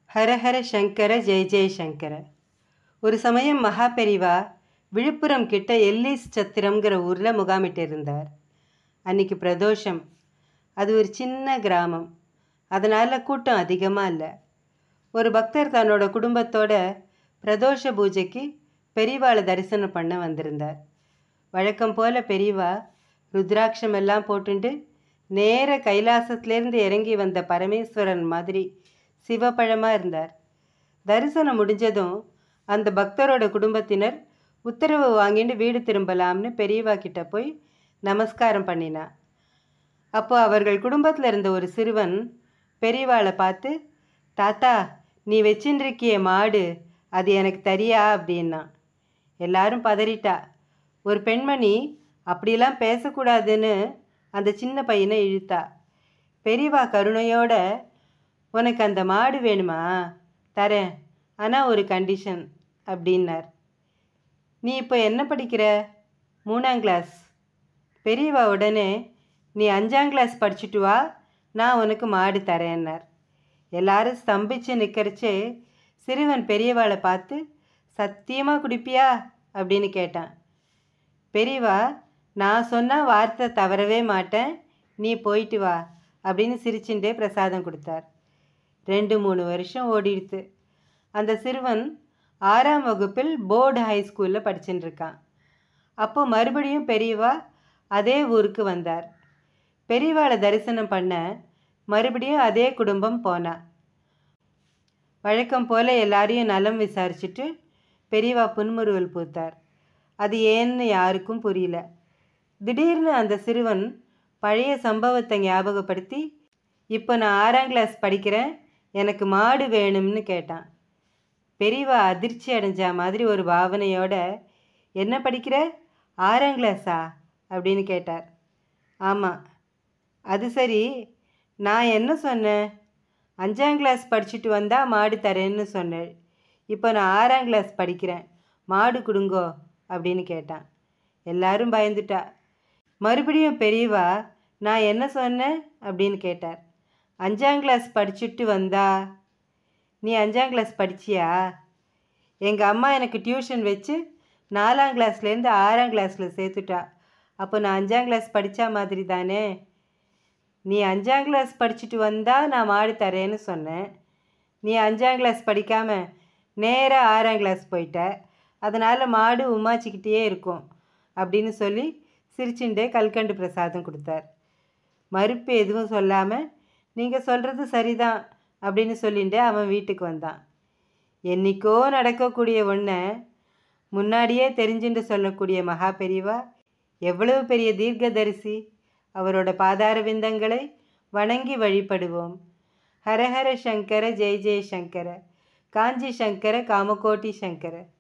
ஹரஹர சங்கர ஜெய ஜெய சங்கர ஒரு சமயம் மகா பெரிவா விழுப்புரம் கிட்ட எல்லிஸ் சத்திரம்ங்கிற ஊரில் முகாமிட்டு இருந்தார் அன்னைக்கு பிரதோஷம் அது ஒரு சின்ன கிராமம் அதனால் கூட்டம் அதிகமாக இல்லை ஒரு பக்தர் தன்னோட குடும்பத்தோட பிரதோஷ பூஜைக்கு பெரியவாளை தரிசனம் பண்ண வந்திருந்தார் வழக்கம் போல் பெரியவா ருத்ராட்சம் எல்லாம் போட்டுண்டு நேர கைலாசத்திலேருந்து இறங்கி வந்த பரமேஸ்வரன் மாதிரி சிவப்பழமாக இருந்தார் தரிசனம் முடிஞ்சதும் அந்த பக்தரோட குடும்பத்தினர் உத்தரவு வாங்கிட்டு வீடு திரும்பலாம்னு பெரியவா கிட்ட போய் நமஸ்காரம் பண்ணினா அப்போ அவர்கள் குடும்பத்தில் இருந்த ஒரு சிறுவன் பெரியவாளை பார்த்து தாத்தா நீ வச்சுருக்கிய மாடு அது எனக்கு தரியா அப்படின்னா எல்லாரும் பதறிட்டா ஒரு பெண்மணி அப்படிலாம் பேசக்கூடாதுன்னு அந்த சின்ன பையனை இழுத்தா பெரியவா கருணையோட உனக்கு அந்த மாடு வேணுமா தரேன் ஆனால் ஒரு கண்டிஷன் அப்படின்னார் நீ இப்போ என்ன படிக்கிற மூணாம் கிளாஸ் பெரியவா உடனே நீ அஞ்சாம் கிளாஸ் படிச்சுட்டு வா நான் உனக்கு மாடு தரேன்னார் எல்லாரும் ஸ்தம்பிச்சு நிற்கிறச்சே சிறுவன் பெரியவாளை பார்த்து சத்தியமாக குடிப்பியா அப்படின்னு கேட்டான் பெரியவா நான் சொன்ன வார்த்தை தவறவே மாட்டேன் நீ போயிட்டு வா அப்படின்னு சிரிச்சுட்டே பிரசாதம் கொடுத்தார் ரெண்டு மூணு வருஷம் ஓடிடுத்து அந்த சிறுவன் ஆறாம் வகுப்பில் போர்டு ஹை ஸ்கூலில் படிச்சுட்டு இருக்கான் அப்போ மறுபடியும் பெரியவா அதே ஊருக்கு வந்தார் பெரியவாளை தரிசனம் பண்ண மறுபடியும் அதே குடும்பம் போனா வழக்கம் போல் எல்லாரையும் நலம் விசாரிச்சுட்டு பெரியவா புன்முறுவல் பூத்தார் அது ஏன்னு யாருக்கும் புரியல திடீர்னு அந்த சிறுவன் பழைய சம்பவத்தை ஞாபகப்படுத்தி இப்போ நான் ஆறாம் கிளாஸ் படிக்கிறேன் எனக்கு மாடு வேணும்னு கேட்டான் பெரியவா அதிர்ச்சி அடைஞ்ச மாதிரி ஒரு பாவனையோட என்ன படிக்கிற ஆறாம் கிளாஸா அப்படின்னு கேட்டார் ஆமாம் அது சரி நான் என்ன சொன்னேன் அஞ்சாம் கிளாஸ் படிச்சுட்டு வந்தால் மாடு தரேன்னு சொன்னேன் இப்போ நான் ஆறாம் கிளாஸ் படிக்கிறேன் மாடு கொடுங்கோ அப்படின்னு கேட்டான் எல்லாரும் பயந்துட்டா மறுபடியும் பெரியவா நான் என்ன சொன்னேன் அப்படின்னு கேட்டார் அஞ்சாம் கிளாஸ் படிச்சுட்டு வந்தா நீ அஞ்சாம் கிளாஸ் படிச்சியா எங்கள் அம்மா எனக்கு டியூஷன் வச்சு நாலாம் கிளாஸ்லேருந்து ஆறாம் கிளாஸில் சேர்த்துட்டா அப்போ நான் அஞ்சாம் கிளாஸ் படித்தா மாதிரி தானே நீ அஞ்சாம் கிளாஸ் படிச்சுட்டு வந்தால் நான் மாடு தரேன்னு சொன்னேன் நீ அஞ்சாம் கிளாஸ் படிக்காமல் நேராக ஆறாம் கிளாஸ் போயிட்ட அதனால் மாடு உமாச்சிக்கிட்டே இருக்கும் அப்படின்னு சொல்லி சிரிச்சுண்டே கல்கண்டு பிரசாதம் கொடுத்தார் மறுப்பு எதுவும் சொல்லாமல் நீங்கள் சொல்கிறது சரிதான் அப்படின்னு சொல்லிட்டு அவன் வீட்டுக்கு வந்தான் என்னைக்கோ நடக்கக்கூடிய ஒன்றை முன்னாடியே தெரிஞ்சுட்டு சொல்லக்கூடிய மகா பெரியவா எவ்வளவு பெரிய தீர்க்கதரிசி அவரோட பாதார விந்தங்களை வணங்கி வழிபடுவோம் ஹரஹர சங்கர ஜெய ஜெய சங்கர காஞ்சி சங்கர காமகோட்டி சங்கர